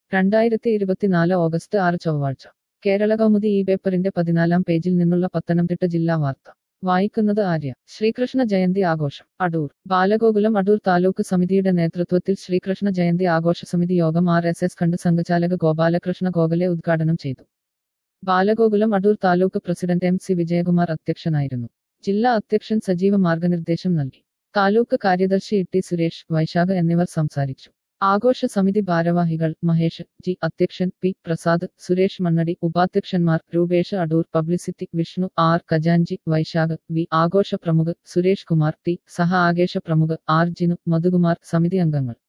രണ്ടായിരത്തി ഇരുപത്തിനാല് ഓഗസ്റ്റ് ആറ് ചൊവ്വാഴ്ച കേരള കൗമുദി ഈ പേപ്പറിന്റെ പതിനാലാം പേജിൽ നിന്നുള്ള പത്തനംതിട്ട ജില്ലാ വാർത്ത വായിക്കുന്നത് ആര്യ ശ്രീകൃഷ്ണ ജയന്തി ആഘോഷം അടൂർ ബാലഗോകുലം അടൂർ താലൂക്ക് സമിതിയുടെ നേതൃത്വത്തിൽ ശ്രീകൃഷ്ണ ജയന്തി ആഘോഷ സമിതി യോഗം ആർ എസ് എസ് കണ്ട് സംഘചാലക ഗോപാലകൃഷ്ണ ഗോഖലെ ഉദ്ഘാടനം ചെയ്തു Balagokulam Adoor taluk president M C Vijayakumar അധ്യക്ഷനായിരുന്നു ജില്ലാ അധ്യക്ഷൻ സജീവ മാർഗനിർദ്ദേശം നൽകി താലൂക്ക് കാര്യദർശി ഇട്ടി സുരേഷ് വൈശാഖ എന്നിവർ സംസാരിച്ചു ആഘോഷ സമിതി ഭാരവാഹികൾ മഹേഷ് ജി അധ്യക്ഷൻ പി പ്രസാദ് സുരേഷ് മണ്ണടി ഉപാധ്യക്ഷന്മാർ രൂപേഷ് അടൂർ പബ്ലിസിറ്റി വിഷ്ണു ആർ ഖജാൻജി വൈശാഖ് വി ആഘോഷ പ്രമുഖ് സുരേഷ് കുമാർ ടി സഹ ആഘോഷ പ്രമുഖ് ആർ ജിനു മധുകുമാർ സമിതി അംഗങ്ങൾ